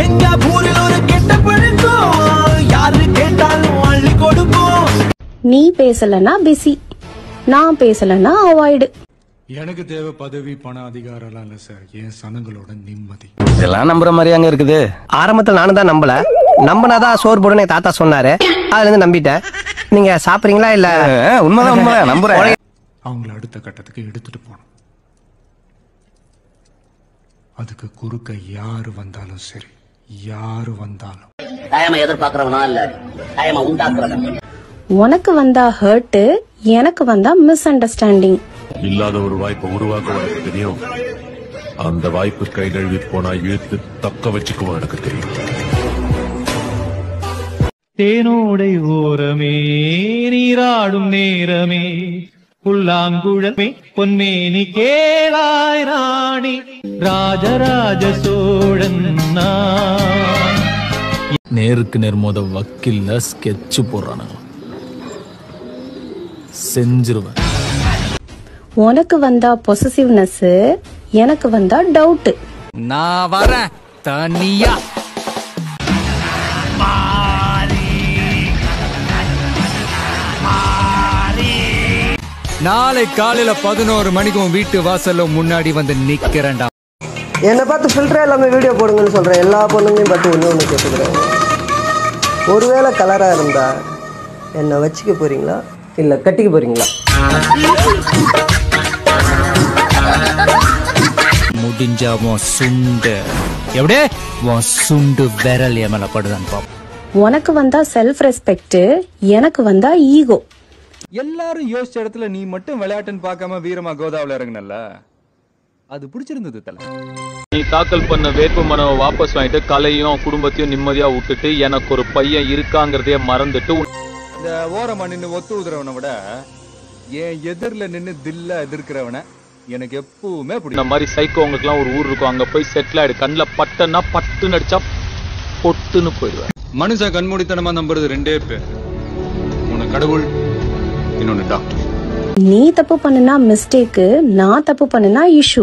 எங்க ஊரில் ஒரு கெட்ட பழக்கம் யாரு கேட்டாலும் அள்ளி கொடுப்போம் நீ பேசலன்னா பிஸி நான் பேசலன்னா அவாய்டு எனக்கு தேவை பதவி பணம் அதிகாரம்லாம் இல்ல சார் என் சனங்களோட நிம்மதி இதெல்லாம் நம்புற மாதிரி அங்க இருக்குது ஆரம்பத்துல நானும் தான் நம்பல நம்பினாதான் சோறு போடுன்னு என் தாத்தா சொன்னாரு அதுல இருந்து நம்பிட்டேன் நீங்க சாப்பிடுறீங்களா இல்ல அஹ், உண்மைதான் உண்மை நம்புறேன் அவங்கள அடுத்த கட்டத்துக்கு எடுத்துட்டு போகணும் அதுக்கு குறுக்க யாரு வந்தாலும் சரி யாரு வந்தாலும் டைமை எதிர்பார்க்கறவனா இல்ல டைமை உண்டாக்குறவன் உனக்கு வந்தா ஹர்ட் எனக்கு வந்தா மிஸ் அண்டர்ஸ்டாண்டிங் இல்லாத ஒரு வாய்ப்பை உருவாக்க உனக்கு தெரியும் அந்த வாய்ப்பு கை கழுவி போனா இழுத்து தக்க வச்சுக்குவோம் எனக்கு தெரியும் தேனோடை ஓரமே நீராடும் நேரமே புல்லாங்குழமே பொன்மேனி கேளாய் ராணி ராஜராஜ சோழன் நான். நேருக்கு நேர் மோத வக்கீல்ல ஸ்கெட்ச் போடுறானுங்க செஞ்சிருவேன் உனக்கு வந்தா பொசசிவ்னஸ் எனக்கு வந்தா டவுட் நான் வரேன் தனியா நாளை காலையில பதினோரு மணிக்கு உன் வீட்டு வாசல்ல முன்னாடி வந்து நிக்கிறேன்டா என்னை பார்த்து ஃபில்டரே இல்லாம வீடியோ போடுங்கன்னு சொல்றேன் எல்லா பொண்ணுங்களையும் பார்த்து ஒண்ணு ஒண்ணு கேட்டுக்கிறேன் ஒருவேளை கலரா இருந்தா என்னை வச்சுக்க போறீங்களா இல்ல கட்டிக்க போறீங்களா முடிஞ்சா உன் சுண்டு எப்படியே உன் சுண்டு விரல் என் மேல படுதான்னு பாப்போம் உனக்கு வந்தா செல்ஃப் ரெஸ்பெக்ட் எனக்கு வந்தா ஈகோ எல்லாரும் யோசிச்ச இடத்துல நீ மட்டும் விளையாட்டுன்னு பார்க்காம வீரமா கோதாவுல இறங்குனல்ல அது பிடிச்சிருந்தது தல நீ தாக்கல் பண்ண வேட்பு மனுவை வாபஸ் வாங்கிட்டு கலையும் குடும்பத்தையும் நிம்மதியா விட்டுட்டு எனக்கு ஒரு பையன் இருக்காங்கிறதையே மறந்துட்டு உன் இந்த ஓரமா நின்னு ஒத்து உதுறவனை விட என் எதிரில நின்னு தில்ல எதிர்க்கிறவனை எனக்கு எப்பவுமே பிடிக்கும் இந்த மாதிரி சைக்கோங்களுக்குலாம் ஒரு ஊர் இருக்கும் அங்க போய் செட்டில் ஆயிடு கண்ணில் பட்டன்னா பட்டு நடிச்சா பொட்டுன்னு போயிடுவேன் மனுஷன் கண்மூடித்தனமா நம்புறது ரெண்டே பேர் உன கடவுள் இன்னொன்னு டாக்டர் நீ தப்பு பண்ணுனா மிஸ்டேக்கு நான் தப்பு பண்ணுனா இஷ்யூ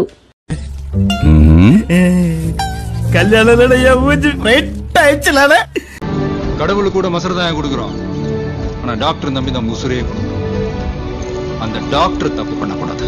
கடவுள் கூட மசரதாயம் கொடுக்குறோம் ஆனா டாக்டர் நம்பி தான் உசுரே கொடுக்கும் அந்த டாக்டர் தப்பு பண்ணக்கூடாது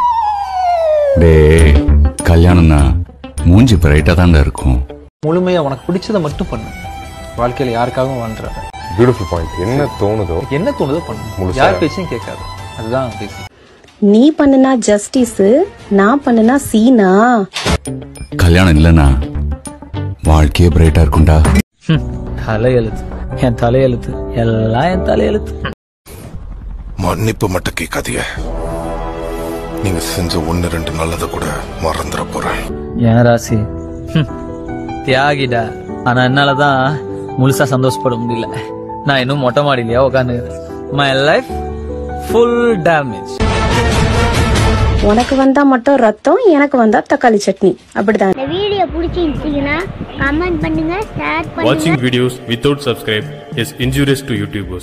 டேய் கல்யாணம்னா மூஞ்சி பிரைட்டா தான் இருக்கும் முழுமையா உனக்கு பிடிச்சதை மட்டும் பண்ணு வாழ்க்கையில யாருக்காகவும் வாழ்ற பியூட்டிஃபுல் பாயிண்ட் என்ன தோணுதோ என்ன தோணுதோ பண்ணு யார் பேச்சையும் கேட்காது அதுதான் பேசி நீ பண்ணுனா ஜஸ்டிஸ் நான் பண்ணுனா சீனா கல்யாணம் இல்லனா வாழ்க்கையே பிரைட்டா இருக்கும்டா தலையெழுத்து என் தலையெழுத்து எல்லாம் என் தலையெழுத்து மன்னிப்பு மட்டும் கேட்காதீங்க நீங்க செஞ்ச ஒன்னு ரெண்டு நல்லதை கூட மறந்துட போறேன் என் ராசி ஹம், தியாகிடா ஆனா என்னாலதான் முழுசா சந்தோஷப்பட முடியல நான் இன்னும் மொட்டை மாடியிலயா உட்காந்து மை லைஃப் ஃபுல் டேமேஜ் உனக்கு வந்தா மட்டும் ரத்தம் எனக்கு வந்தா தக்காளி சட்னி அப்படிதான் இந்த வீடியோ பிடிச்சிருந்துச்சுன்னா கமெண்ட் பண்ணுங்க ஷேர் பண்ணுங்க videos without subscribe is injurious to YouTubers.